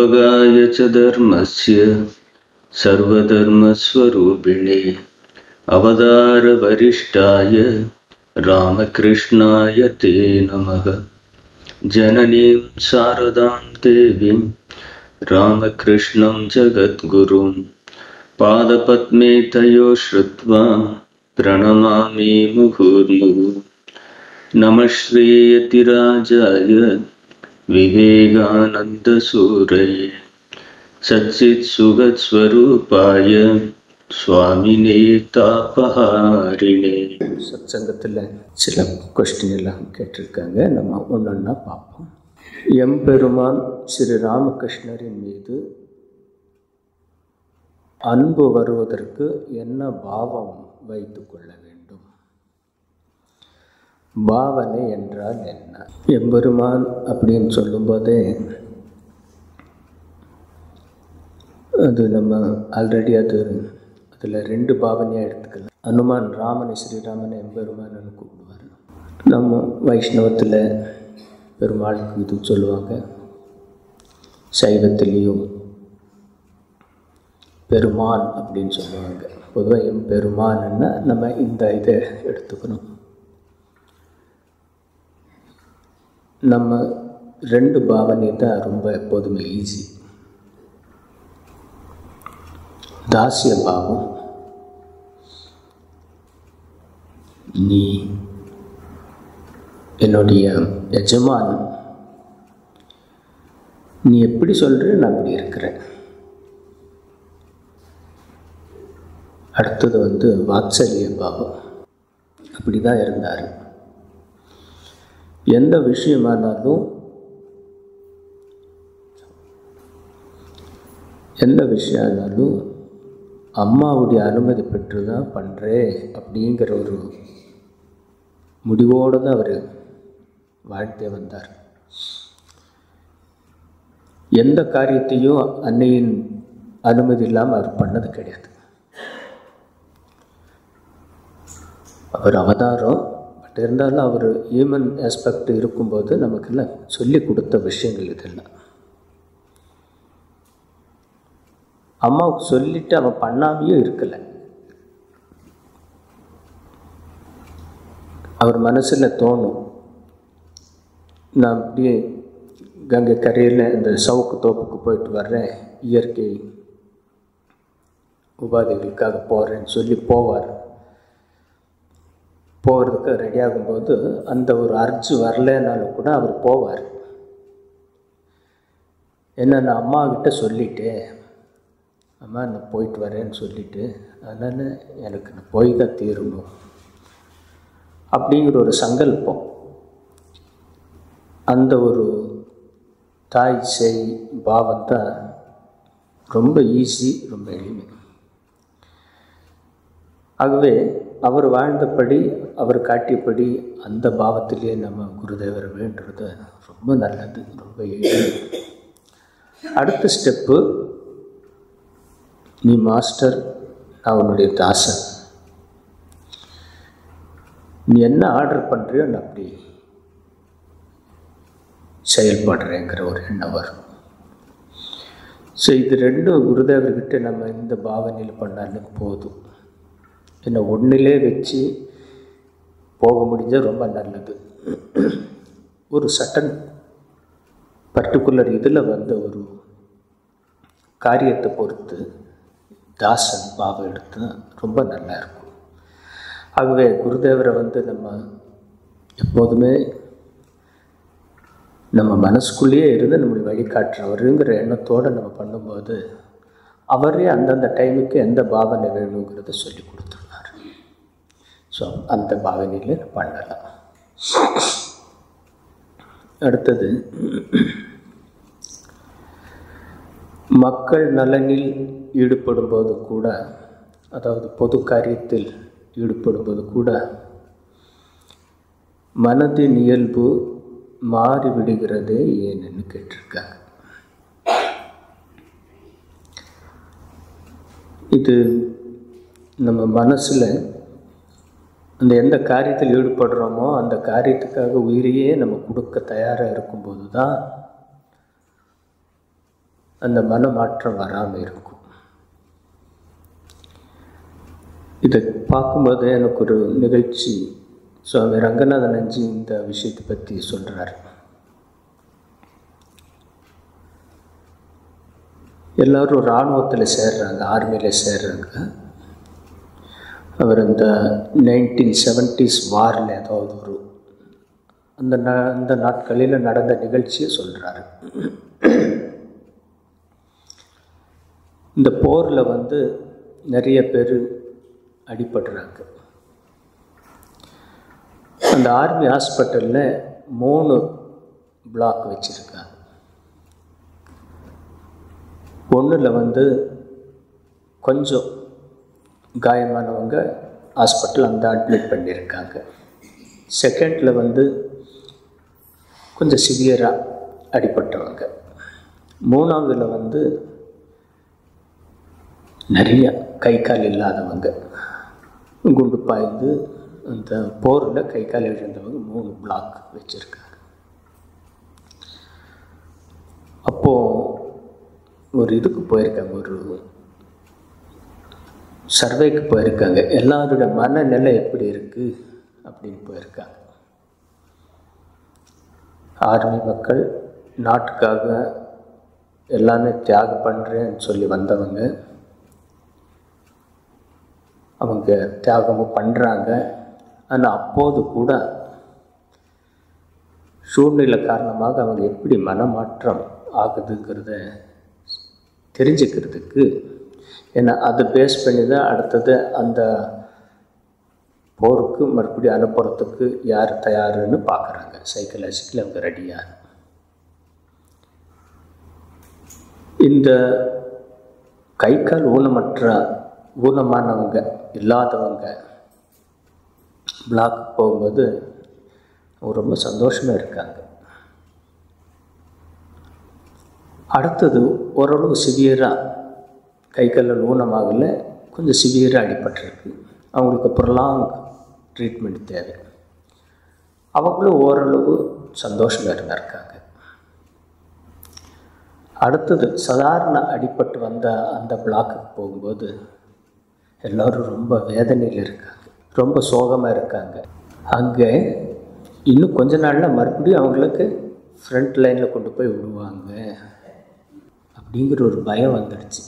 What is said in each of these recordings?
स्थापकाय च धर्मस्य सर्वधर्मस्वरूपिणे अवतारवरिष्ठाय रामकृष्णाय ते नमः जननीं शारदां देवीं रामकृष्णं जगद्गुरुं पादपद्मे तयो श्रुत्वा प्रणमामि मुहुर्मुहुः नमः श्रीयतिराजाय विवेकानन्दसूरये सच्चित्सुगत्स्वरूपाय சுவாமினே தாபஹாரிணே சத்சங்கத்தில் சில கொஸ்டின் எல்லாம் கேட்டிருக்காங்க நம்ம ஒன்று ஒன்றா பார்ப்போம் எம்பெருமான் ஸ்ரீ ராமகிருஷ்ணரின் மீது அன்பு வருவதற்கு என்ன பாவம் வைத்து கொள்ள வேண்டும் பாவனை என்றால் என்ன எம்பெருமான் அப்படின்னு சொல்லும்போதே அது நம்ம ஆல்ரெடி அது அதில் ரெண்டு பாவனையாக எடுத்துக்கலாம் அனுமான் ராமனை ஸ்ரீராமனை எம்பெருமான்னு கூப்பிடுவார் நம்ம வைஷ்ணவத்தில் பெருமாளுக்கு இது சொல்லுவாங்க சைவத்திலையும் பெருமான் அப்படின்னு சொல்லுவாங்க பொதுவாக எம் பெருமான்னா நம்ம இந்த இதை எடுத்துக்கணும் நம்ம ரெண்டு பாவனை தான் ரொம்ப எப்போதுமே ஈஸி தாசிய பாவம் நீ என்னுடைய எஜமான் நீ எப்படி சொல்கிற நான் அப்படி இருக்கிறேன் அடுத்தது வந்து வாத்சல்ய பாவம் அப்படி தான் இருந்தார் எந்த விஷயமானாலும் எந்த விஷயம் ஆனாலும் அம்மாவுடைய அனுமதி பெற்று தான் பண்ணுறேன் அப்படிங்கிற ஒரு முடிவோடு தான் அவர் வாழ்த்தே வந்தார் எந்த காரியத்தையும் அன்னையின் அனுமதி இல்லாமல் அவர் பண்ணது கிடையாது அவர் அவதாரம் பட் இருந்தாலும் அவர் ஹியூமன் ஆஸ்பெக்ட் இருக்கும்போது நமக்கெல்லாம் சொல்லி கொடுத்த விஷயங்கள் இதெல்லாம் அம்மாவுக்கு சொல்லிட்டு அவன் பண்ணாமையும் இருக்கலை அவர் மனசில் தோணும் நான் அப்படியே கங்கை கரையில் இந்த சவுக்கு தோப்புக்கு போயிட்டு வர்றேன் இயற்கை உபாதைகளுக்காக போகிறேன்னு சொல்லி போவார் போகிறதுக்கு ரெடியாகும்போது அந்த ஒரு அர்ஜு வரலனாலும் கூட அவர் போவார் என்ன நான் அம்மா கிட்ட சொல்லிட்டேன் அம்மா நான் போயிட்டு வரேன்னு சொல்லிவிட்டு அதனால் எனக்கு நான் போய் தான் தீரணும் அப்படிங்கிற ஒரு சங்கல்பம் அந்த ஒரு தாய் செய் பாவம் தான் ரொம்ப ஈஸி ரொம்ப எளிமை ஆகவே அவர் வாழ்ந்தபடி அவர் காட்டியபடி அந்த பாவத்திலேயே நம்ம குருதேவர் வேண்டுறது ரொம்ப நல்லது ரொம்ப எளிமை அடுத்த ஸ்டெப்பு நீ மாஸ்டர் நான் உன்னுடைய தாசன் நீ என்ன ஆர்டர் பண்ணுறியோ நான் அப்படி செயல்படுறேங்கிற ஒரு எண்ணம் வரும் ஸோ இது ரெண்டும் குருதேவர்கிட்ட நம்ம இந்த பாவனையில் பண்ணாலும் போதும் என்னை ஒன்றிலே வச்சு போக முடிஞ்சால் ரொம்ப நல்லது ஒரு சட்டன் பர்டிகுலர் இதில் வந்த ஒரு காரியத்தை பொறுத்து தாசன் பாவம் எடுத்து ரொம்ப நல்லா இருக்கும் ஆகவே குருதேவரை வந்து நம்ம எப்போதுமே நம்ம மனசுக்குள்ளேயே இருந்து நம்மளை வழிகாட்டுறவருங்கிற எண்ணத்தோடு நம்ம பண்ணும்போது அவரே அந்தந்த டைமுக்கு எந்த பாவனை வேணுங்கிறத சொல்லி கொடுத்துருவார் ஸோ அந்த பாவனையில் பண்ணலாம் அடுத்தது மக்கள் நலனில் ஈடுபடும்போது கூட அதாவது பொது காரியத்தில் ஈடுபடும்போது கூட மனதின் இயல்பு மாறிவிடுகிறதே ஏன்னு கேட்டிருக்காங்க இது நம்ம மனசில் அந்த எந்த காரியத்தில் ஈடுபடுறோமோ அந்த காரியத்துக்காக உயிரையே நம்ம கொடுக்க தயாராக இருக்கும்போது தான் அந்த மனமாற்றம் வராமல் இருக்கும் இதை பார்க்கும்போது எனக்கு ஒரு நிகழ்ச்சி சுவாமி ரங்கநாதன் அஞ்சி இந்த விஷயத்தை பற்றி சொல்கிறார் எல்லோரும் இராணுவத்தில் சேர்றாங்க ஆர்மியில் சேர்றாங்க அவர் இந்த நைன்டீன் செவன்டிஸ் வாரில் ஏதாவது ஒரு அந்த ந அந்த நாட்களில் நடந்த நிகழ்ச்சியை சொல்கிறாரு இந்த போரில் வந்து நிறைய பேர் அடிபடுறாங்க அந்த ஆர்மி ஹாஸ்பிட்டலில் மூணு பிளாக் வச்சுருக்காங்க ஒன்றில் வந்து கொஞ்சம் காயமானவங்க ஹாஸ்பிட்டல் அந்த அட்மிட் பண்ணியிருக்காங்க செகண்டில் வந்து கொஞ்சம் சிவியராக அடிபட்டவங்க மூணாவதில் வந்து நிறைய கை கால் இல்லாதவங்க குண்டு பாய்ந்து அந்த போரில் கை கால் இழந்தவங்க மூணு பிளாக் வச்சுருக்காங்க அப்போது ஒரு இதுக்கு போயிருக்காங்க ஒரு சர்வேக்கு போயிருக்காங்க எல்லாரோட மனநிலை எப்படி இருக்குது அப்படின்னு போயிருக்காங்க ஆர்மி மக்கள் நாட்டுக்காக எல்லாமே தியாகம் பண்ணுறேன்னு சொல்லி வந்தவங்க அவங்க தியாகமும் பண்ணுறாங்க ஆனால் அப்போது கூட சூழ்நிலை காரணமாக அவங்க எப்படி மனமாற்றம் ஆகுதுங்கிறத தெரிஞ்சுக்கிறதுக்கு ஏன்னா அதை பேஸ் பண்ணி தான் அடுத்தது அந்த போருக்கு மறுபடியும் அனுப்புறதுக்கு யார் தயாருன்னு பார்க்குறாங்க சைக்கலாஜிக்கலி அவங்க ரெடியாக இந்த கை கால் ஊனமற்ற ஊனமானவங்க இல்லாதவங்க பிளாக் போகும்போது அவங்க ரொம்ப சந்தோஷமாக இருக்காங்க அடுத்தது ஓரளவு சிவியராக கை காலில் ஊனமாகல கொஞ்சம் சிவியராக அடிபட்டிருக்கு அவங்களுக்கு ப்ரொலாங் ட்ரீட்மெண்ட் தேவை அவங்களும் ஓரளவு சந்தோஷமாக இருந்திருக்காங்க அடுத்தது சாதாரண அடிபட்டு வந்த அந்த பிளாக்குக்கு போகும்போது எல்லோரும் ரொம்ப வேதனையில் இருக்காங்க ரொம்ப சோகமாக இருக்காங்க அங்கே இன்னும் கொஞ்ச நாளில் மறுபடியும் அவங்களுக்கு ஃப்ரண்ட் லைனில் கொண்டு போய் விடுவாங்க அப்படிங்கிற ஒரு பயம் வந்துடுச்சு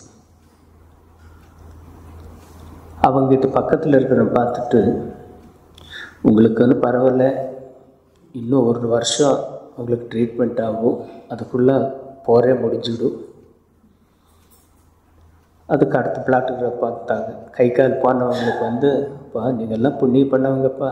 அவங்ககிட்ட பக்கத்தில் இருக்கிற பார்த்துட்டு உங்களுக்கு வந்து பரவாயில்ல இன்னும் ஒரு வருஷம் உங்களுக்கு ட்ரீட்மெண்ட் ஆகும் அதுக்குள்ளே போரே முடிஞ்சிடும் அதுக்கு அடுத்த பிளாட்டுக்கு பார்த்தாங்க கை கால் போனவங்களுக்கு வந்து பா நீங்கள்லாம் புண்ணியம் பண்ணவங்கப்பா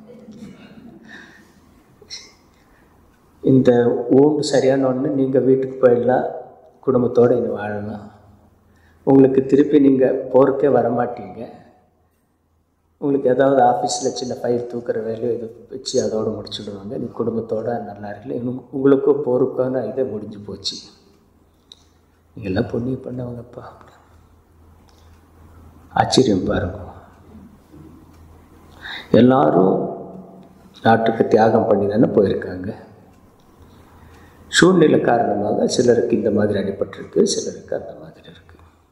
இந்த ஊண்டு சரியான ஒன்று நீங்கள் வீட்டுக்கு போயிடலாம் குடும்பத்தோடு இங்கே வாழலாம் உங்களுக்கு திருப்பி நீங்கள் போருக்கே வரமாட்டீங்க உங்களுக்கு ஏதாவது ஆஃபீஸில் சின்ன ஃபைல் தூக்குற வேலையோ இது வச்சு அதோடு முடிச்சுடுவாங்க நீ குடும்பத்தோடு நல்லா இருக்கல இன்னும் உங்களுக்கும் போருக்கான இதே முடிஞ்சு போச்சு நீங்கள்லாம் புண்ணியம் பண்ணவங்கப்பா ஆச்சரியம் பாருங்க எல்லாரும் நாட்டுக்கு தியாகம் பண்ணி தானே போயிருக்காங்க சூழ்நிலை காரணமாக சிலருக்கு இந்த மாதிரி அடிபட்டிருக்கு சிலருக்கு அந்த மாதிரி இருக்கு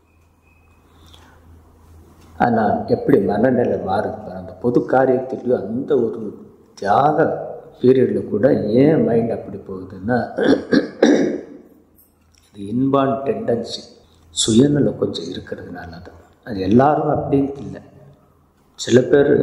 ஆனால் எப்படி மனநிலை மாறுது பாருங்க அந்த பொது காரியத்திலையும் அந்த ஒரு தியாக பீரியடில் கூட ஏன் மைண்ட் அப்படி போகுதுன்னா இது இன்பான் டெண்டன்சி சுயநலம் கொஞ்சம் இருக்கிறதுனால தான் அது எல்லாரும் அப்படின்னு இல்லை சில பேர்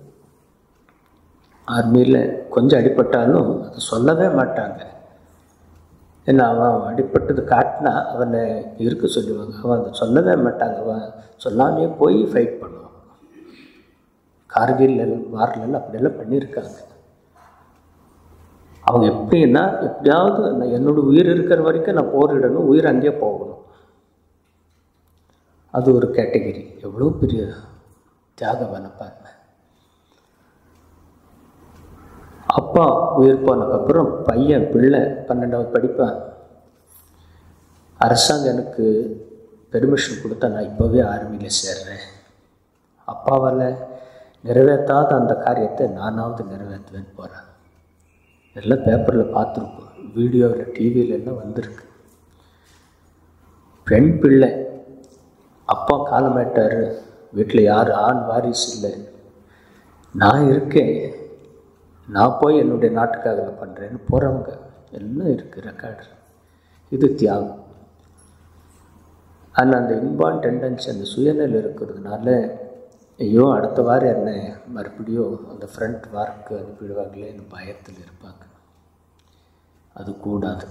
ஆர்மியில் கொஞ்சம் அடிபட்டாலும் அதை சொல்லவே மாட்டாங்க ஏன்னா அவன் அடிப்பட்டது காட்டினா அவனை இருக்க சொல்லுவாங்க அவன் அதை சொல்லவே மாட்டாங்க அவன் சொல்லாமே போய் ஃபைட் பண்ணுவான் கார்கில் வாரில் அப்படியெல்லாம் பண்ணியிருக்காங்க அவங்க எப்படின்னா எப்படியாவது நான் என்னோட உயிர் இருக்கிற வரைக்கும் நான் போரிடணும் உயிர் அங்கேயே போகணும் அது ஒரு கேட்டகிரி எவ்வளோ பெரிய தியாகம் வேணப்பாருங்க அப்பா உயிர் போனதுக்கப்புறம் பையன் பிள்ளை பன்னெண்டாவது படிப்பான் அரசாங்கம் எனக்கு பெர்மிஷன் கொடுத்தா நான் இப்போவே ஆர்மியில் சேர்றேன் அப்பாவால் நிறைவேற்றாத அந்த காரியத்தை நானாவது நிறைவேற்றுவேன்னு போகிறேன் எல்லாம் பேப்பரில் பார்த்துருக்கோம் வீடியோவில் டிவியில எல்லாம் வந்திருக்கு பெண் பிள்ளை அப்பா காலமாயிட்டார் வீட்டில் யார் ஆண் வாரிசு இல்லை நான் இருக்கேன் நான் போய் என்னுடைய நாட்டுக்காக இதை பண்ணுறேன்னு போகிறவங்க எல்லாம் இருக்குது ரெக்கார்டு இது தியாகம் ஆனால் அந்த இன்பான் டெண்டன்சி அந்த சுயநிலை இருக்கிறதுனால ஐயோ அடுத்த வாரம் என்ன மறுபடியும் அந்த ஃப்ரண்ட் வார்க்கு அனுப்பிடுவாங்களேன்னு பயத்தில் இருப்பாங்க அது கூடாது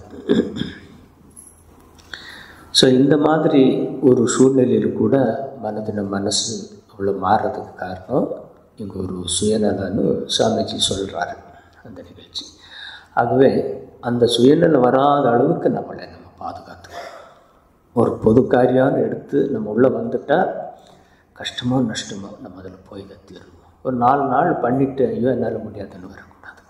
ஸோ இந்த மாதிரி ஒரு சூழ்நிலையில் கூட மனதின மனசு அவ்வளோ மாறுறதுக்கு காரணம் இங்கே ஒரு சுயநலன்னு சாமிஜி சொல்கிறாரு அந்த நிகழ்ச்சி ஆகவே அந்த சுயநலம் வராத அளவுக்கு நம்மளை நம்ம பாதுகாத்துக்கணும் ஒரு பொது காரியம் எடுத்து நம்ம உள்ளே வந்துட்டால் கஷ்டமோ நஷ்டமோ நம்ம அதில் போய் தீரணும் ஒரு நாலு நாள் பண்ணிவிட்டு ஐயோ என்னால் முடியாதுன்னு வரக்கூடாது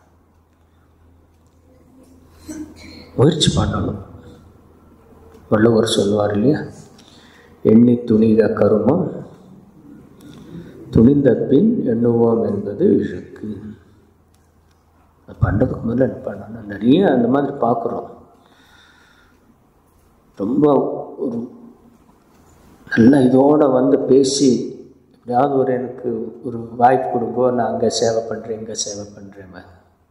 முயற்சி பண்ணணும் வள்ளுவர் சொல்லுவார் இல்லையா எண்ணி துணிக கருமம் துணிந்த பின் எண்ணுவோம் என்பது இழுக்கு அது பண்ணுறதுக்கு முதல்ல என்ன பண்ணணும் நிறைய அந்த மாதிரி பார்க்குறோம் ரொம்ப ஒரு நல்ல இதோடு வந்து பேசி எப்படியாவது ஒரு எனக்கு ஒரு வாய்ப்பு கொடுங்கோ நான் அங்கே சேவை பண்ணுறேன் இங்கே சேவை பண்ணுறேன்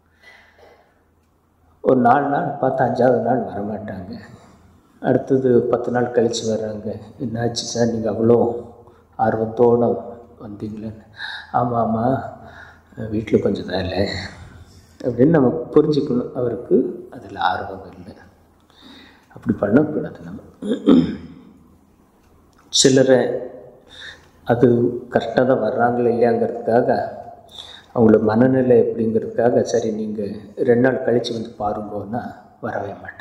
ஒரு நாலு நாள் பார்த்தா அஞ்சாவது நாள் வரமாட்டாங்க அடுத்தது பத்து நாள் கழித்து வர்றாங்க என்னாச்சு சார் நீங்கள் அவ்வளோ ஆர்வத்தோடு வந்தீங்களேன்னு ஆமாம் ஆமாம் வீட்டில் கொஞ்சம் வேலை அப்படின்னு நம்ம புரிஞ்சுக்கணும் அவருக்கு அதில் ஆர்வம் இல்லை அப்படி பண்ணக்கூடாது நம்ம சிலரை அது கரெக்டாக தான் வர்றாங்களா இல்லையாங்கிறதுக்காக அவங்கள மனநிலை எப்படிங்கிறதுக்காக சரி நீங்கள் ரெண்டு நாள் கழித்து வந்து பாருங்கன்னா வரவே மாட்டாங்க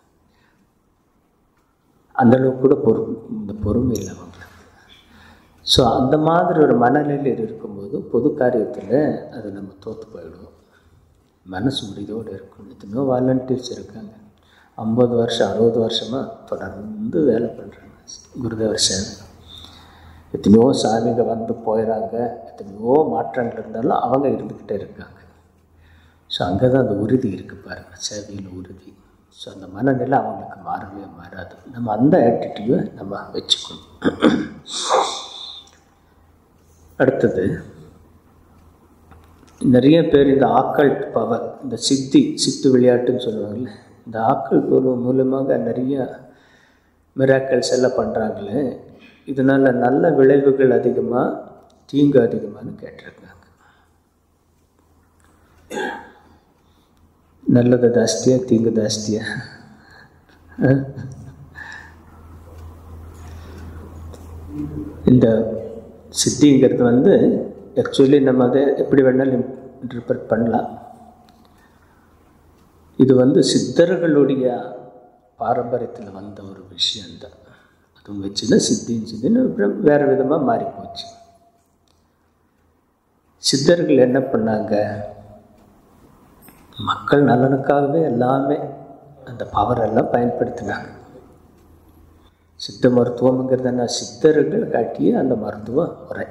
அந்தளவுக்கு கூட பொறு இந்த பொறுமை இல்லை அவங்களுக்கு ஸோ அந்த மாதிரி ஒரு மனநிலையில் இருக்கும்போது பொது காரியத்தில் அது நம்ம தோற்று போயிடுவோம் மனசு உறுதியோடு இருக்கணும் எத்தனையோ வாலண்டியர்ஸ் இருக்காங்க ஐம்பது வருஷம் அறுபது வருஷமாக தொடர்ந்து வேலை பண்ணுறாங்க குருதேவர் சேவை எத்தனையோ சாமிங்க வந்து போயிடறாங்க எத்தனையோ மாற்றங்கள் இருந்தாலும் அவங்க இருந்துக்கிட்டே இருக்காங்க ஸோ அங்கே தான் அந்த உறுதி இருக்குது பாருங்கள் சேவையில் உறுதி ஸோ அந்த மனநிலை அவங்களுக்கு மாறவே மாறாது நம்ம அந்த ஆட்டிடியூடை நம்ம வச்சுக்கணும் அடுத்தது நிறைய பேர் இந்த ஆக்கள் பவர் இந்த சித்தி சித்து விளையாட்டுன்னு சொல்லுவாங்கள்ல இந்த ஆக்கள் குழு மூலமாக நிறைய மிராக்கல்ஸ் எல்லாம் பண்ணுறாங்களே இதனால் நல்ல விளைவுகள் அதிகமாக தீங்கு அதிகமானு கேட்டிருக்காங்க நல்லது ஜாஸ்தியா தீங்கு ஜாஸ்தியா இந்த சித்திங்கிறது வந்து ஆக்சுவலி நம்ம அதை எப்படி வேணாலும் இன்டர்பிரட் பண்ணலாம் இது வந்து சித்தர்களுடைய பாரம்பரியத்தில் வந்த ஒரு விஷயந்தான் அதுவும் வச்சு தான் சித்தின்னு சித்தின்னு அப்புறம் வேறு விதமாக மாறிப்போச்சு சித்தர்கள் என்ன பண்ணாங்க மக்கள் நலனுக்காகவே எல்லாமே அந்த பவர் எல்லாம் பயன்படுத்தினாங்க சித்த மருத்துவம்ங்கிறது என்ன சித்தர்கள் காட்டிய அந்த மருத்துவ முறை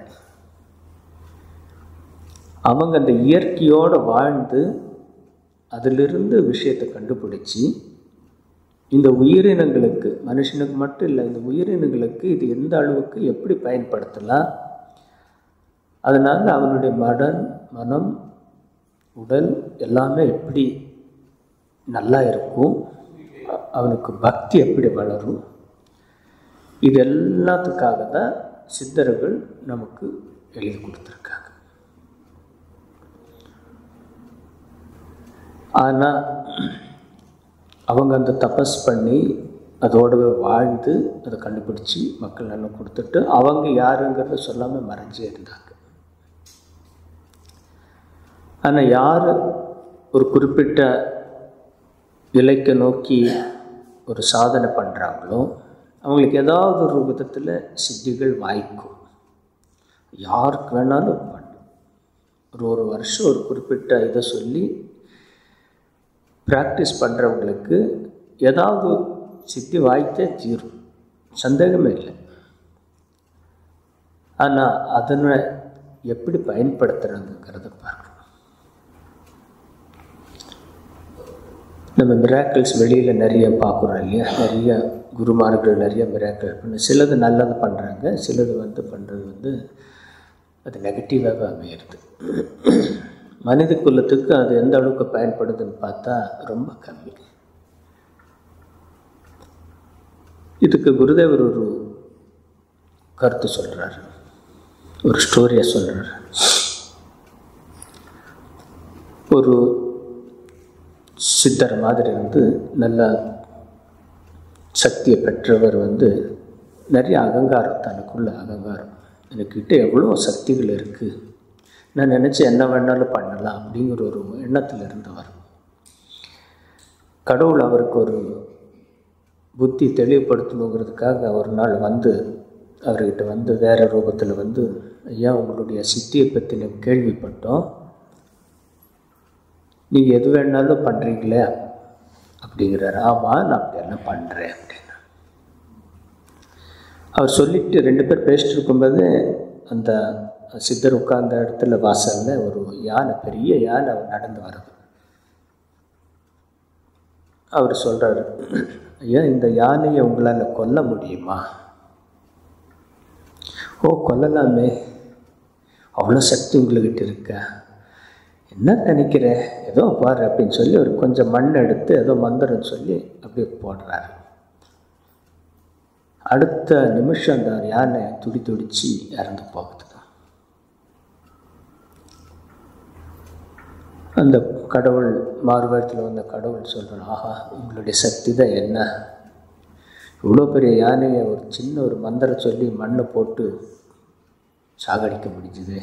அவங்க அந்த இயற்கையோடு வாழ்ந்து அதிலிருந்து விஷயத்தை கண்டுபிடிச்சி இந்த உயிரினங்களுக்கு மனுஷனுக்கு மட்டும் இல்லை இந்த உயிரினங்களுக்கு இது எந்த அளவுக்கு எப்படி பயன்படுத்தலாம் அதனால் அவனுடைய மடன் மனம் உடல் எல்லாமே எப்படி நல்லா இருக்கும் அவனுக்கு பக்தி எப்படி வளரும் இது எல்லாத்துக்காக தான் சித்தர்கள் நமக்கு எழுதி கொடுத்துருக்காங்க ஆனால் அவங்க அந்த தபஸ் பண்ணி அதோடவே வாழ்ந்து அதை கண்டுபிடிச்சி மக்கள் நல்லா கொடுத்துட்டு அவங்க யாருங்கிறத சொல்லாமல் மறைஞ்சே இருந்தாங்க ஆனால் யார் ஒரு குறிப்பிட்ட இலக்கை நோக்கி ஒரு சாதனை பண்ணுறாங்களோ அவங்களுக்கு ஏதாவது ஒரு விதத்தில் சித்திகள் வாய்க்கும் யாருக்கு வேணாலும் பண்ணும் ஒரு ஒரு வருஷம் ஒரு குறிப்பிட்ட இதை சொல்லி ப்ராக்டிஸ் பண்ணுறவங்களுக்கு ஏதாவது சித்தி வாய்த்தே தீரும் சந்தேகமே இல்லை ஆனால் அதனை எப்படி பயன்படுத்துகிறாங்கிறத பார்க்கணும் நம்ம மிராக்கிள்ஸ் வெளியில் நிறைய பார்க்குறோம் இல்லையா நிறைய குருமார்கள் நிறைய மிராக்கள் பண்ண சிலது நல்லது பண்ணுறாங்க சிலது வந்து பண்ணுறது வந்து அது நெகட்டிவாக அமையிறது மனித குலத்துக்கு அது எந்த அளவுக்கு பயன்படுதுன்னு பார்த்தா ரொம்ப கம்மி இதுக்கு குருதேவர் ஒரு கருத்து சொல்கிறார் ஒரு ஸ்டோரியை சொல்கிறார் ஒரு சித்தர் மாதிரி இருந்து நல்ல சக்தியை பெற்றவர் வந்து நிறைய அகங்காரம் தனக்குள்ள அகங்காரம் எனக்கிட்ட எவ்வளோ சக்திகள் இருக்குது நான் நினச்சி என்ன வேணாலும் பண்ணலாம் அப்படிங்கிற ஒரு எண்ணத்தில் இருந்தவர் கடவுள் அவருக்கு ஒரு புத்தி தெளிவுபடுத்தணுங்கிறதுக்காக ஒரு நாள் வந்து அவர்கிட்ட வந்து வேறு ரூபத்தில் வந்து ஐயா உங்களுடைய சித்தியை பற்றி நான் கேள்விப்பட்டோம் நீங்கள் எது வேணாலும் பண்ணுறீங்களே அப்படிங்கிறார் ஆமாம் நான் அப்படியெல்லாம் பண்ணுறேன் அப்படின்னு அவர் சொல்லிட்டு ரெண்டு பேர் பேசிட்டு இருக்கும்போது அந்த சித்தர் உட்கார்ந்த இடத்துல வாசலில் ஒரு யானை பெரிய யானை அவர் நடந்து வருது அவர் சொல்கிறாரு ஐயா இந்த யானையை உங்களால் கொல்ல முடியுமா ஓ கொல்லலாமே அவ்வளோ சக்தி உங்கள்கிட்ட இருக்க என்ன நினைக்கிற ஏதோ பாரு அப்படின்னு சொல்லி ஒரு கொஞ்சம் மண் எடுத்து ஏதோ மந்திரம் சொல்லி அப்படியே போடுறாரு அடுத்த நிமிஷம் அந்த யானை துடி துடிச்சு இறந்து போகுது அந்த கடவுள் மாறுவேடத்தில் வந்த கடவுள் சொல்கிறான் ஆஹா உங்களுடைய சக்தி தான் என்ன இவ்வளோ பெரிய யானையை ஒரு சின்ன ஒரு மந்திரம் சொல்லி மண்ணை போட்டு சாகடிக்க முடிஞ்சுது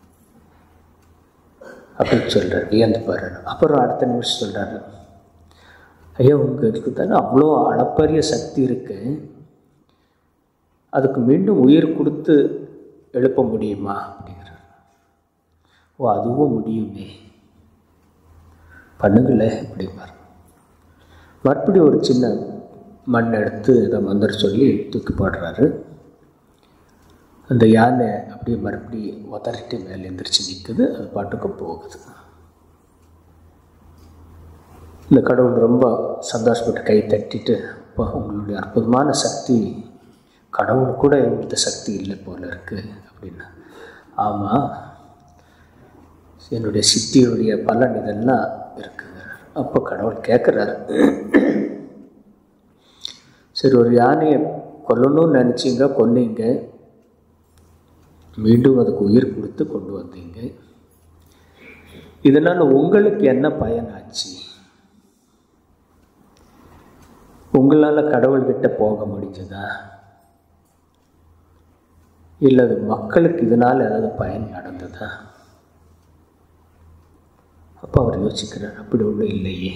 அப்படின்னு சொல்கிறார் வியந்து பாரு அப்புறம் அடுத்த நிமிஷம் சொல்கிறாரு ஐயா உங்களுக்கு தானே அவ்வளோ அளப்பரிய சக்தி இருக்கு அதுக்கு மீண்டும் உயிர் கொடுத்து எழுப்ப முடியுமா அப்படிங்கிறார் ஓ அதுவும் முடியுமே பண்ணுங்களே அப்படிம்பார் மறுபடியும் ஒரு சின்ன மண் எடுத்து இதை மந்திரம் சொல்லி தூக்கி போடுறாரு அந்த யானை அப்படியே மறுபடி உதறிட்டு மேலே எந்திரிச்சு நிற்குது அது பாட்டுக்கு போகுது இந்த கடவுள் ரொம்ப சந்தோஷப்பட்டு கை தட்டிட்டு இப்போ உங்களுடைய அற்புதமான சக்தி கடவுள் கூட எங்களுக்கு சக்தி இல்லை போல இருக்குது அப்படின்னா ஆமாம் என்னுடைய சித்தியுடைய பலன் இதெல்லாம் இருக்குங்க அப்போ கடவுள் கேட்குறாரு சரி ஒரு யானையை கொல்லணும்னு நினச்சிங்க கொன்னீங்க மீண்டும் அதுக்கு உயிர் கொடுத்து கொண்டு வந்தீங்க இதனால் உங்களுக்கு என்ன பயன் ஆச்சு உங்களால் கடவுள்கிட்ட போக முடிஞ்சதா இல்லை அது மக்களுக்கு இதனால் ஏதாவது பயன் நடந்ததா அப்போ அவர் யோசிக்கிறார் அப்படி ஒன்றும் இல்லையே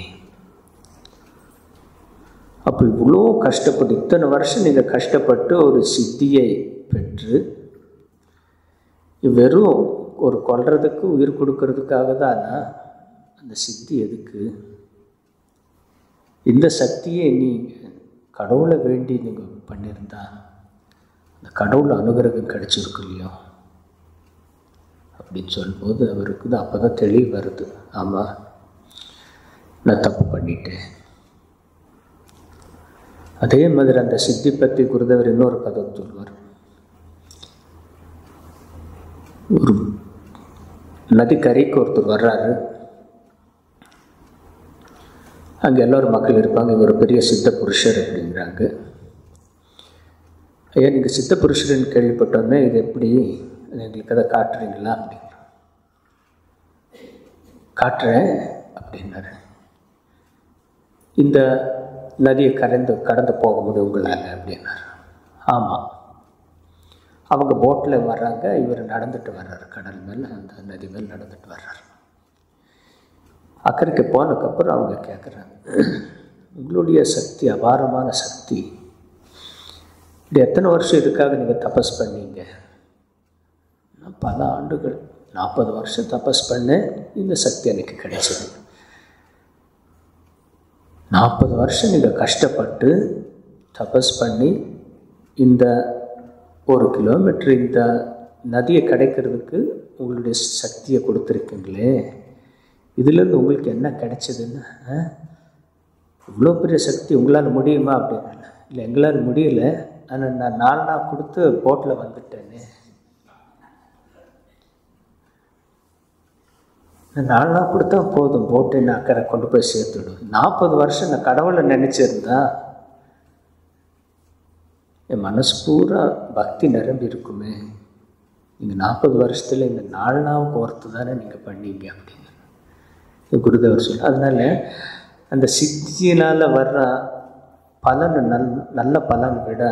அப்போ இவ்வளோ கஷ்டப்பட்டு இத்தனை வருஷம் நீங்கள் கஷ்டப்பட்டு ஒரு சித்தியை பெற்று வெறும் ஒரு கொல்றதுக்கு உயிர் கொடுக்கறதுக்காக தானா அந்த சித்தி எதுக்கு இந்த சக்தியை நீங்கள் கடவுளை வேண்டி நீங்கள் பண்ணியிருந்தா அந்த கடவுள் அனுகிரகம் கிடைச்சிருக்கு இல்லையோ அப்படின்னு சொல்லும்போது அவருக்கு தான் அப்போ தான் தெளிவு வருது ஆமாம் நான் தப்பு பண்ணிட்டேன் அதே மாதிரி அந்த சித்தி பற்றி குருதேவர் இன்னொரு கதை சொல்வார் ஒரு நதிக்கரைக்கு ஒருத்தர் வர்றாரு அங்கே எல்லோரும் மக்கள் இருப்பாங்க இவர் பெரிய சித்த புருஷர் அப்படிங்கிறாங்க ஐயா நீங்கள் சித்த புருஷர்னு கேள்விப்பட்டோன்னே இது எப்படி எங்களுக்கு அதை காட்டுறீங்களா அப்படிங்கிற காட்டுறேன் அப்படின்னாரு இந்த நதியை கடந்து கடந்து போக முடியும் உங்களால் அப்படின்னாரு ஆமாம் அவங்க போட்டில் வர்றாங்க இவர் நடந்துட்டு வர்றாரு கடல் மேலே அந்த நதி மேல் நடந்துட்டு வர்றாரு அக்கறைக்கு போனதுக்கப்புறம் அவங்க கேட்குறாங்க உங்களுடைய சக்தி அபாரமான சக்தி இது எத்தனை வருஷம் இதுக்காக நீங்கள் தபஸ் பண்ணீங்க நான் பல ஆண்டுகள் நாற்பது வருஷம் தபஸ் பண்ணேன் இந்த சக்தி எனக்கு கிடைச்சது நாற்பது வருஷம் நீங்கள் கஷ்டப்பட்டு தபஸ் பண்ணி இந்த ஒரு கிலோமீட்டர் இந்த நதியை கிடைக்கிறதுக்கு உங்களுடைய சக்தியை கொடுத்துருக்கீங்களே இதுலேருந்து உங்களுக்கு என்ன கிடைச்சதுன்னு இவ்வளோ பெரிய சக்தி உங்களால் முடியுமா அப்படின்னு இல்லை எங்களால் முடியல ஆனால் நான் நாலு நாள் கொடுத்து போட்டில் வந்துட்டேனே நான் நாலு நாள் கொடுத்தா போதும் போட்டு நான் அக்கறை கொண்டு போய் சேர்த்துடும் நாற்பது வருஷம் நான் கடவுளை நினச்சிருந்தா என் மனசு பூரா பக்தி நிரம்பி இருக்குமே நீங்கள் நாற்பது வருஷத்தில் இந்த நாலு நாள் கோர்த்து தானே நீங்கள் பண்ணீங்க அப்படின்னு குருதேவர் சொல்ல அதனால் அந்த சித்தியினால் வர்ற பலன் நல் நல்ல பலன் விட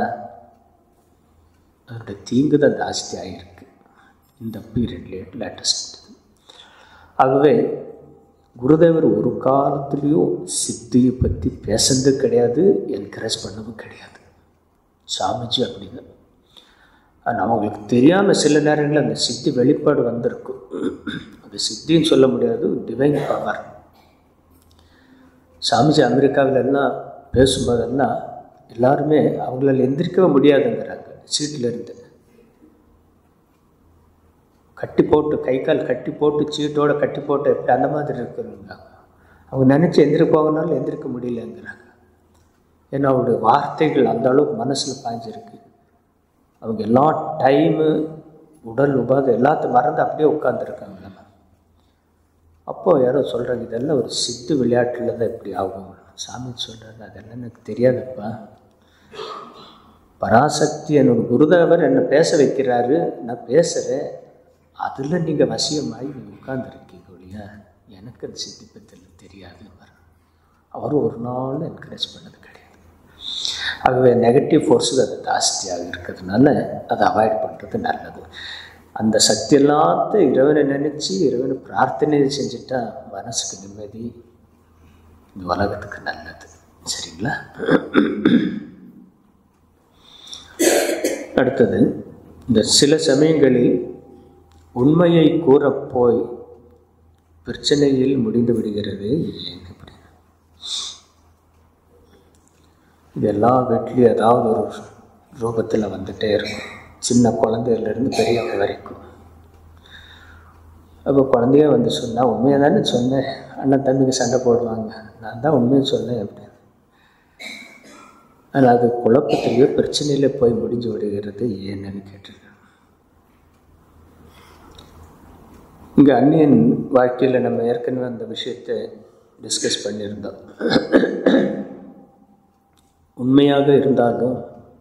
அதோட தீங்கு தான் ஜாஸ்தி ஆகிருக்கு இந்த பீரியட்லேயே லேட்டஸ்ட் ஆகவே குருதேவர் ஒரு காலத்துலேயும் சித்தியை பற்றி பேசுனது கிடையாது என்கரேஜ் பண்ணதும் கிடையாது சாமிஜி அப்படிங்க ஆனால் அவங்களுக்கு தெரியாமல் சில நேரங்களில் அந்த சித்தி வெளிப்பாடு வந்திருக்கும் அது சித்தின்னு சொல்ல முடியாது டிவைன் பவர் சாமிஜி அமெரிக்காவில் எல்லாம் பேசும்போதெல்லாம் எல்லாருமே அவங்களால எந்திரிக்கவே முடியாதுங்கிறாங்க சீட்டில் இருந்து கட்டி போட்டு கை கால் கட்டி போட்டு சீட்டோட கட்டி போட்டு எப்படி அந்த மாதிரி இருக்கிறவங்க அவங்க நினச்சி எந்திரிக்க போகனாலும் எந்திரிக்க முடியலங்கிறாங்க ஏன்னா அவருடைய வார்த்தைகள் அந்த அளவுக்கு மனசில் பாய்ஞ்சிருக்கு அவங்க எல்லா டைமு உடல் உபாதை எல்லாத்தையும் மறந்து அப்படியே உட்காந்துருக்காங்க அப்போது யாரோ சொல்கிறாங்க இதெல்லாம் ஒரு சித்து விளையாட்டில் தான் இப்படி ஆகும் சாமி சொல்கிறாரு அதெல்லாம் எனக்கு தெரியாதுப்பா பராசக்தி என்னோட குருதேவர் என்னை பேச வைக்கிறாரு நான் பேசுகிறேன் அதில் நீங்கள் வசியமாகி நீங்கள் உட்காந்துருக்கீங்க ஒழியா எனக்கு அந்த சித்தி பற்றியில் தெரியாது அவர் ஒரு நாள் என்கரேஜ் பண்ணது கிடையாது ஆகவே நெகட்டிவ் ஃபோர்ஸுக்கு அது ஜாஸ்தியாக இருக்கிறதுனால அதை அவாய்ட் பண்ணுறது நல்லது அந்த சக்தி எல்லாத்தையும் இறைவனை நினச்சி இறைவனை பிரார்த்தனை செஞ்சுட்டா மனசுக்கு நிம்மதி இந்த உலகத்துக்கு நல்லது சரிங்களா அடுத்தது இந்த சில சமயங்களில் உண்மையை கூறப் போய் பிரச்சனையில் முடிந்து விடுகிறது ஏன் அப்படி இது எல்லா வீட்லேயும் ஏதாவது ஒரு ரூபத்தில் வந்துட்டே இருக்கும் சின்ன குழந்தையிலேருந்து பெரியவங்க வரைக்கும் அப்போ குழந்தைய வந்து சொன்னால் உண்மையாக தானே சொன்னேன் அண்ணன் தம்பிக்கு சண்டை போடுவாங்க நான் தான் உண்மையை சொன்னேன் அப்படின்னு ஆனால் அது குழப்பத்திலேயே பிரச்சனையில் போய் முடிஞ்சு விடுகிறது ஏன்னு கேட்டிருக்கேன் இங்கே அந்நியன் வாழ்க்கையில் நம்ம ஏற்கனவே அந்த விஷயத்தை டிஸ்கஸ் பண்ணியிருந்தோம் உண்மையாக இருந்தாலும்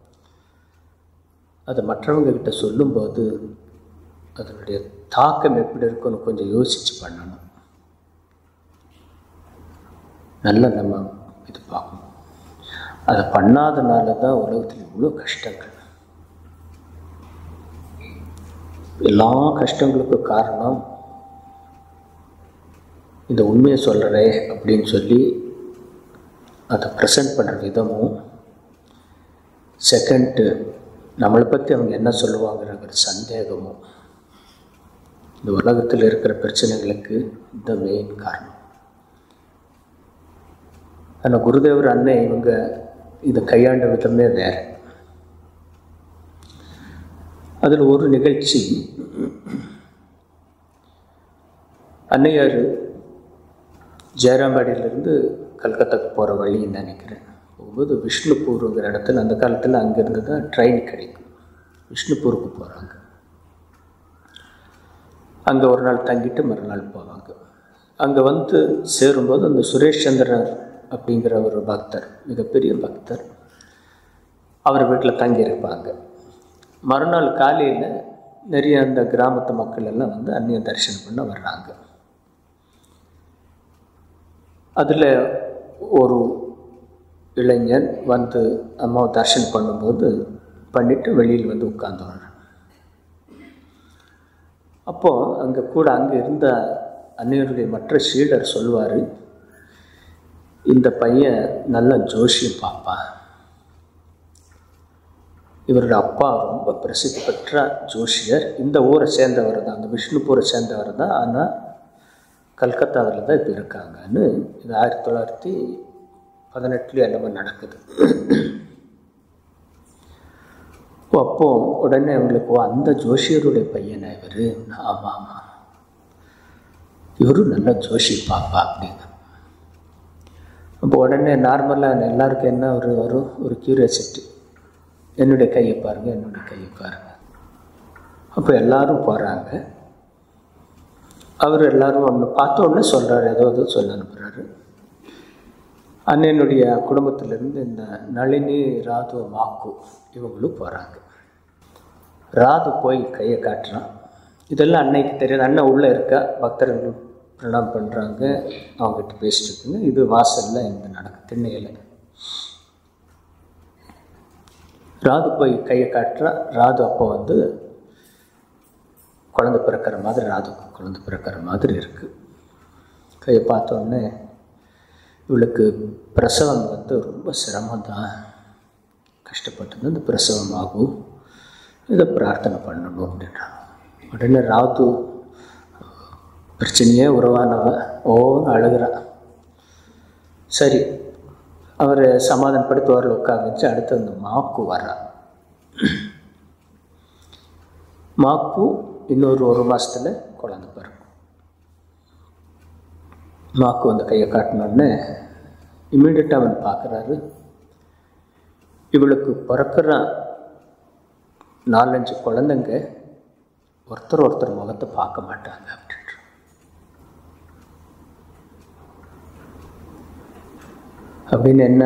அதை மற்றவங்க கிட்ட சொல்லும்போது அதனுடைய தாக்கம் எப்படி இருக்குன்னு கொஞ்சம் யோசித்து பண்ணணும் நல்லா நம்ம இது பார்க்கணும் அதை பண்ணாதனால தான் உலகத்தில் இவ்வளோ கஷ்டங்கள் எல்லா கஷ்டங்களுக்கும் காரணம் இந்த உண்மையை சொல்கிறே அப்படின்னு சொல்லி அதை ப்ரெசன்ட் பண்ணுற விதமும் செகண்டு நம்மளை பற்றி அவங்க என்ன சொல்லுவாங்கிற சந்தேகமும் இந்த உலகத்தில் இருக்கிற பிரச்சனைகளுக்கு இந்த மெயின் காரணம் ஆனால் குருதேவர் அண்ணன் இவங்க இதை கையாண்ட விதமே வேறு அதில் ஒரு நிகழ்ச்சி அன்னையார் ஜெயராம்பாடியிலேருந்து கல்கத்தாக்கு போகிற வழின்னு நினைக்கிறேன் போகும்போது விஷ்ணுபூருங்கிற இடத்துல அந்த காலத்தில் அங்கேருந்து தான் ட்ரெயின் கிடைக்கும் விஷ்ணுபூருக்கு போகிறாங்க அங்கே ஒரு நாள் தங்கிட்டு மறுநாள் போவாங்க அங்கே வந்து சேரும்போது அந்த சுரேஷ் சந்திரர் அப்படிங்கிற ஒரு பக்தர் மிகப்பெரிய பக்தர் அவர் வீட்டில் தங்கியிருப்பாங்க மறுநாள் காலையில் நிறைய அந்த கிராமத்து மக்கள் எல்லாம் வந்து அந்நிய தரிசனம் பண்ண வர்றாங்க அதில் ஒரு இளைஞன் வந்து அம்மாவை தரிசனம் பண்ணும்போது பண்ணிவிட்டு வெளியில் வந்து உட்கார்ந்து வர்றான் அப்போது அங்கே கூட அங்கே இருந்த அன்னையருடைய மற்ற சீடர் சொல்வார் இந்த பையன் நல்ல ஜோஷியம் பார்ப்பான் இவரோட அப்பா ரொம்ப பிரசித்தி பெற்ற ஜோஷியர் இந்த ஊரை சேர்ந்தவர் தான் அந்த விஷ்ணுபூரை சேர்ந்தவர் தான் ஆனால் கல்கத்தாவில் தான் இப்போ இருக்காங்கன்னு இது ஆயிரத்தி தொள்ளாயிரத்தி பதினெட்டுலேயும் எல்லாமே நடக்குது அப்போ உடனே அவங்களுக்கு ஓ அந்த ஜோஷியருடைய பையனா இவர் ஆமாம் ஆமாம் இவரும் நல்ல ஜோஷி பாப்பா அப்படின்னு அப்போ உடனே நார்மலாக எல்லாருக்கும் என்ன ஒரு வரும் ஒரு கியூரியாசிட்டி என்னுடைய கையை பாருங்கள் என்னுடைய கையை பாருங்கள் அப்போ எல்லாரும் போகிறாங்க அவர் எல்லாரும் ஒன்று பார்த்த உடனே சொல்கிறாரு ஏதோ ஏதோ சொல்ல அனுப்புகிறாரு அண்ணனுடைய குடும்பத்திலேருந்து இந்த நளினி ராது மாக்கு இவங்களும் போகிறாங்க ராது போய் கையை காட்டுறான் இதெல்லாம் அன்னைக்கு தெரியாது அண்ணன் உள்ளே இருக்கா பக்தர்கள் பிரணாம் பண்ணுறாங்க அவங்ககிட்ட பேசிட்டு இருக்குங்க இது வாசலில் இந்த நடக்கு திண்ணையில் ராது போய் கையை காட்டுறா ராது அப்போ வந்து குழந்தை பிறக்கிற மாதிரி ராதுக்கு குழந்தை பிறக்கிற மாதிரி இருக்குது கையை பார்த்தோன்னே இவளுக்கு பிரசவம் வந்து ரொம்ப சிரமம் தான் கஷ்டப்பட்டு இந்த பிரசவம் ஆகும் இதை பிரார்த்தனை பண்ணணும் அப்படின்றான் உடனே ராது பிரச்சனையே உருவானவ ஓன்னு அழுகிறான் சரி அவர் சமாதானப்படுத்தி வரல உட்கார வச்சு அடுத்து அந்த மாக்கு வர்றா மாக்கு இன்னொரு ஒரு மாதத்தில் குழந்தை பிறக்கும் மாக்கு வந்து கையை காட்டினோடனே இம்மீடியட்டாக அவன் பார்க்குறாரு இவளுக்கு பிறக்கிற நாலஞ்சு குழந்தைங்க ஒருத்தர் ஒருத்தர் முகத்தை பார்க்க மாட்டாங்க அப்படின்ற அப்படின்னு என்ன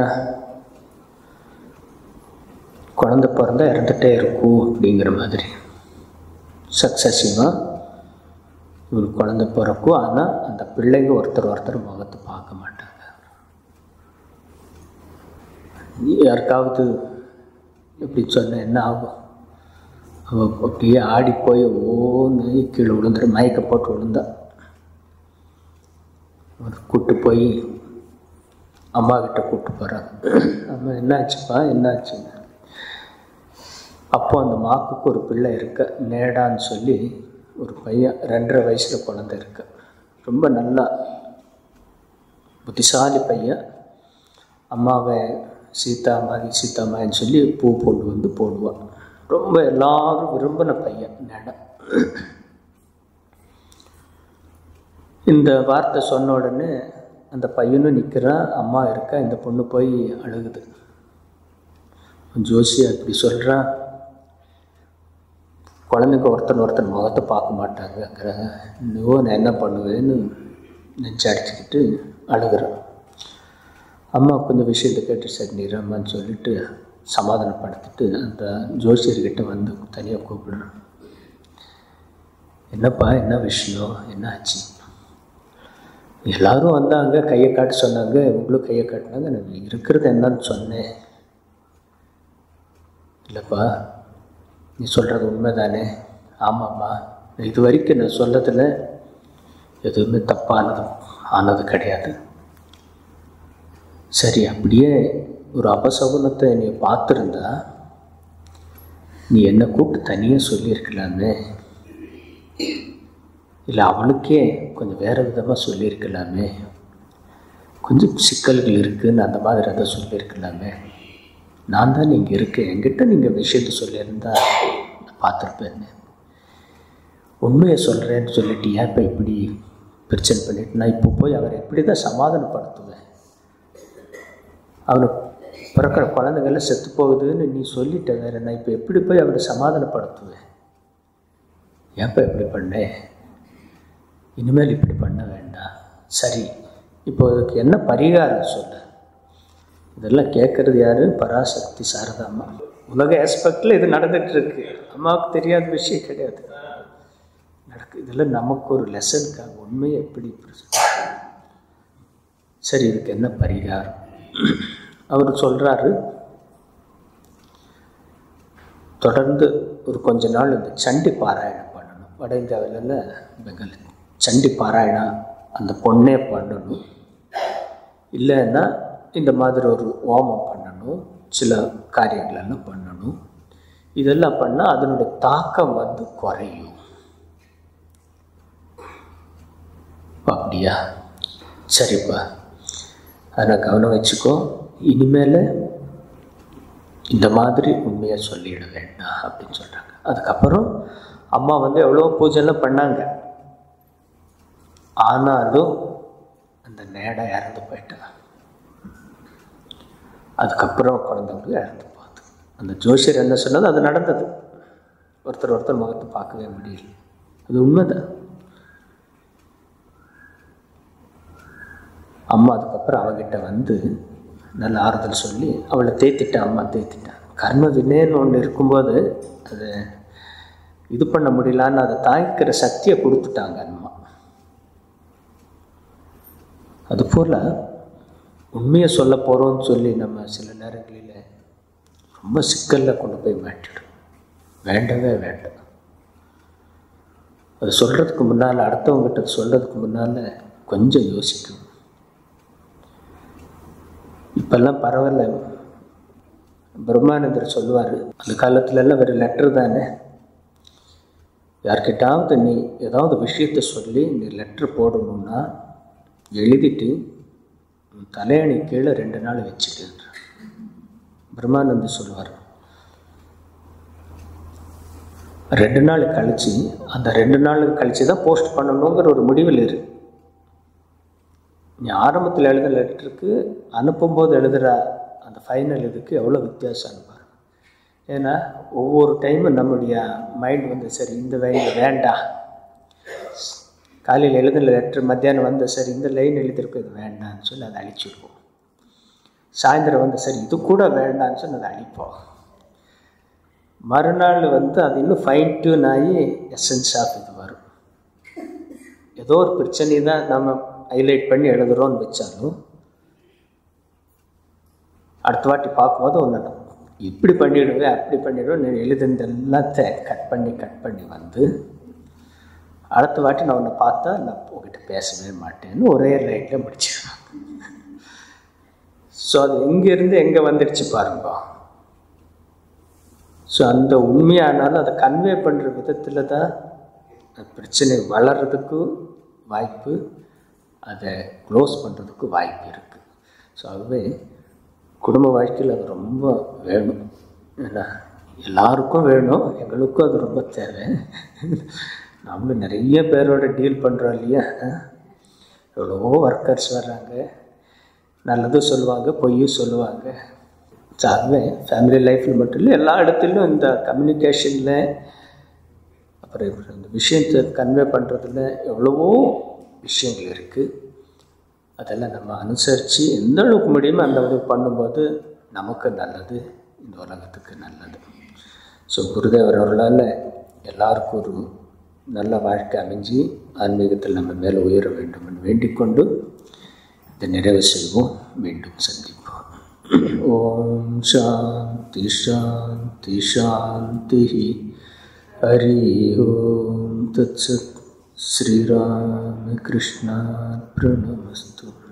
குழந்தை பிறந்தா இறந்துட்டே இருக்கும் அப்படிங்கிற மாதிரி சக்ஸஸிவாக இவருக்கு குழந்தை பிறக்கும் ஆனால் அந்த பிள்ளைங்க ஒருத்தர் ஒருத்தர் முகத்தை பார்க்க மாட்டாங்க நீ யாருக்காவது எப்படி சொன்ன என்ன ஆகும் அவள் அப்படியே ஆடி போய் ஓன்னு கீழே விழுந்துரு மயக்க போட்டு விழுந்தா அவர் கூட்டு போய் அம்மா கிட்ட கூப்பிட்டு போகிறாங்க அம்மா என்னாச்சுப்பா என்னாச்சுங்க அப்போ அந்த மாக்குக்கு ஒரு பிள்ளை இருக்க நேடான்னு சொல்லி ஒரு பையன் ரெண்டரை வயசில் குழந்தை இருக்க ரொம்ப நல்லா புத்திசாலி பையன் அம்மாவை சீதா மாதிரி சீதா மாதிரின்னு சொல்லி பூ போட்டு வந்து போடுவான் ரொம்ப எல்லாரும் விரும்பின பையன் நடம் இந்த வார்த்தை சொன்ன உடனே அந்த பையனும் நிற்கிறான் அம்மா இருக்கா இந்த பொண்ணு போய் அழுகுது ஜோசி அப்படி சொல்கிறான் குழந்தைங்க ஒருத்தன் ஒருத்தன் முகத்தை பார்க்க மாட்டாங்கங்கிற இன்னும் நான் என்ன பண்ணுவேன்னு நெஞ்சு அடிச்சுக்கிட்டு அழுகிறேன் அம்மா கொஞ்சம் விஷயத்தை கேட்டு சரி நீரம்மான்னு சொல்லிட்டு சமாதானப்படுத்திட்டு அந்த ஜோசியர்கிட்ட வந்து தனியாக கூப்பிடுறேன் என்னப்பா என்ன விஷயம் என்ன ஆச்சு எல்லாரும் வந்தாங்க கையை காட்டி சொன்னாங்க இவங்களும் கையை காட்டினாங்க நான் இருக்கிறது என்னன்னு சொன்னேன் இல்லைப்பா நீ சொல்கிறது உண்மை தானே ஆமாம்மா இது வரைக்கும் நான் சொல்லதில் எதுவுமே தப்பானது ஆனது கிடையாது சரி அப்படியே ஒரு அபசகுனத்தை நீ பார்த்துருந்தா நீ என்னை கூப்பிட்டு தனியாக சொல்லியிருக்கலாமே இல்லை அவளுக்கே கொஞ்சம் வேறு விதமாக சொல்லியிருக்கலாமே கொஞ்சம் சிக்கல்கள் இருக்குதுன்னு அந்த மாதிரி அதை சொல்லியிருக்கலாமே நான் தான் இங்கே இருக்கேன் என்கிட்ட நீங்கள் விஷயத்த சொல்லியிருந்தா நான் பார்த்துருப்பேன்னு உண்மையை சொல்கிறேன்னு சொல்லிட்டு ஏன் இப்போ இப்படி பிரச்சனை பண்ணிட்டு நான் இப்போ போய் அவரை எப்படி தான் சமாதானப்படுத்துவேன் அவனை பிறக்கிற குழந்தைங்கள்லாம் செத்து போகுதுன்னு நீ சொல்லிட்ட வேற நான் இப்போ எப்படி போய் அவரை சமாதானப்படுத்துவேன் ஏன்ப்பா இப்படி பண்ணேன் இனிமேல் இப்படி பண்ண வேண்டாம் சரி இப்போ அதுக்கு என்ன பரிகாரம் சொல்லு இதெல்லாம் கேட்குறது யாரு பராசக்தி சாரதாம்மா உலக ஆஸ்பெக்டில் இது நடந்துட்டு இருக்கு அம்மாவுக்கு தெரியாத விஷயம் கிடையாது நடக்கு இதில் நமக்கு ஒரு லெசனுக்காக உண்மையை எப்படி சரி இதுக்கு என்ன பரிகாரம் அவர் சொல்கிறாரு தொடர்ந்து ஒரு கொஞ்ச நாள் இந்த சண்டி பாராயணம் பண்ணணும் வட இந்தியாவில பெங்கால் சண்டி பாராயணம் அந்த பொண்ணே பண்ணணும் இல்லைன்னா இந்த மாதிரி ஒரு ஓமம் பண்ணணும் சில காரியங்களெல்லாம் பண்ணணும் இதெல்லாம் பண்ணால் அதனுடைய தாக்கம் வந்து குறையும் அப்படியா சரிப்பா அதை கவனம் வச்சுக்கோ இனிமேல் இந்த மாதிரி உண்மையை சொல்லிட வேண்டாம் அப்படின்னு சொல்கிறாங்க அதுக்கப்புறம் அம்மா வந்து எவ்வளோ பூஜைலாம் பண்ணாங்க ஆனாலும் அந்த நேடை இறந்து போயிட்டான் அதுக்கப்புறம் குழந்தைங்களுக்கு இழந்து போகுது அந்த ஜோசியர் என்ன சொன்னது அது நடந்தது ஒருத்தர் ஒருத்தர் முகத்தை பார்க்கவே முடியல அது உண்மைதான் அம்மா அதுக்கப்புறம் அவகிட்ட வந்து நல்ல ஆறுதல் சொல்லி அவளை தேத்திட்டேன் அம்மா தேத்திட்டேன் கர்ம வினயன்னு ஒன்று இருக்கும்போது அது இது பண்ண முடியலான்னு அதை தாங்கிக்கிற சக்தியை கொடுத்துட்டாங்க அம்மா அதுபோல் உண்மையை சொல்ல போகிறோம்னு சொல்லி நம்ம சில நேரங்களில் ரொம்ப சிக்கலில் கொண்டு போய் மாட்டிடும் வேண்டவே வேண்டாம் அது சொல்கிறதுக்கு முன்னால் அடுத்தவங்ககிட்ட சொல்கிறதுக்கு முன்னால் கொஞ்சம் யோசிக்கணும் இப்பெல்லாம் பரவாயில்ல பிரம்மானந்தர் சொல்லுவார் அந்த காலத்துலலாம் வெறும் லெட்ரு தானே யார்கிட்டாவது நீ ஏதாவது விஷயத்த சொல்லி நீ லெட்ரு போடணும்னா எழுதிட்டு உன் தலையணி கீழே ரெண்டு நாள் வச்சுக்கின்ற பிரம்மானந்தர் சொல்லுவார் ரெண்டு நாள் கழித்து அந்த ரெண்டு நாள் கழித்து தான் போஸ்ட் பண்ணணுங்கிற ஒரு முடிவில் இரு நீ ஆரம்பத்தில் எழுத லெட்டருக்கு அனுப்பும்போது எழுதுகிற அந்த ஃபைனல் இதுக்கு எவ்வளோ வித்தியாசம் பாருங்க ஏன்னா ஒவ்வொரு டைமும் நம்முடைய மைண்ட் வந்து சரி இந்த லைன் வேண்டாம் காலையில் எழுதின லெட்டர் மத்தியானம் வந்து சரி இந்த லைன் எழுதிருக்கு இது வேண்டாம்னு சொல்லி அதை அழிச்சிடுவோம் சாயந்தரம் வந்து சரி இது கூட வேண்டாம்னு சொல்லி அதை அழிப்போம் மறுநாள் வந்து அது இன்னும் ஃபைன் டியூன் ஆகி எசன்ஸ் ஆஃப் இது வரும் ஏதோ ஒரு பிரச்சனை தான் நம்ம ஹைலைட் பண்ணி எழுதுகிறோன்னு வச்சாலும் அடுத்த வாட்டி பார்க்கும்போது ஒன்று இப்படி பண்ணிவிடுவேன் அப்படி பண்ணிவிடுவேன் நான் எழுதுனது எல்லாத்த கட் பண்ணி கட் பண்ணி வந்து அடுத்த வாட்டி நான் உன்னை பார்த்தா நான் உங்ககிட்ட பேசவே மாட்டேன்னு ஒரே லைட்டில் முடிச்சிடுவேன் ஸோ அது எங்கேருந்து எங்கே வந்துடுச்சு பாருங்க ஸோ அந்த உண்மையானாலும் அதை கன்வே பண்ணுற விதத்தில் தான் பிரச்சனை வளர்கிறதுக்கு வாய்ப்பு அதை க்ளோஸ் பண்ணுறதுக்கு வாய்ப்பு இருக்குது ஸோ ஆகவே குடும்ப வாழ்க்கையில் அது ரொம்ப வேணும் ஏன்னா எல்லாருக்கும் வேணும் எங்களுக்கும் அது ரொம்ப தேவை நம்மளும் நிறைய பேரோட டீல் பண்ணுறோம் இல்லையா எவ்வளவோ ஒர்க்கர்ஸ் வர்றாங்க நல்லதும் சொல்லுவாங்க பொய்யும் சொல்லுவாங்க ஸோ ஆகவே ஃபேமிலி லைஃப்பில் மட்டும் இல்லை எல்லா இடத்துலையும் இந்த கம்யூனிகேஷனில் அப்புறம் இந்த விஷயத்தை கன்வே பண்ணுறதுல எவ்வளவோ விஷயங்கள் இருக்குது அதெல்லாம் நம்ம அனுசரித்து எந்த அளவுக்கு முடியுமோ அந்த அளவுக்கு பண்ணும்போது நமக்கு நல்லது இந்த உலகத்துக்கு நல்லது ஸோ குருதேவர் அவர்களால் எல்லாருக்கும் ஒரு நல்ல வாழ்க்கை அமைஞ்சு ஆன்மீகத்தில் நம்ம மேலே உயர வேண்டும் என்று வேண்டிக்கொண்டு இதை நிறைவு செய்வோம் மீண்டும் சந்திப்போம் ஓம் சாந்தி சாந்தி சாந்தி ஹரி ஓம் தத்சத் श्रीरामकृष्णात् प्रणमस्तु